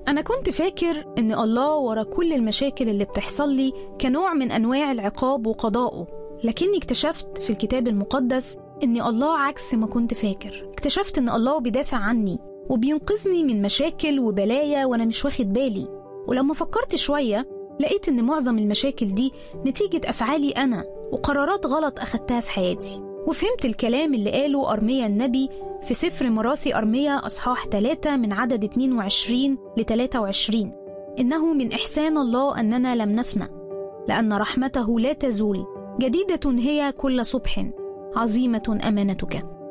أنا كنت فاكر إن الله ورا كل المشاكل اللي بتحصل لي كنوع من أنواع العقاب وقضائه لكني اكتشفت في الكتاب المقدس إن الله عكس ما كنت فاكر اكتشفت إن الله بيدافع عني وبينقذني من مشاكل وبلايا وأنا مش واخد بالي ولما فكرت شوية لقيت إن معظم المشاكل دي نتيجة أفعالي أنا وقرارات غلط أخدتها في حياتي وفهمت الكلام اللي قاله أرميا النبي في سفر مراثي أرميا أصحاح 3 من عدد 22 ل 23 إنه من إحسان الله أننا لم نفنى لأن رحمته لا تزول جديدة هي كل صبح عظيمة أمانتك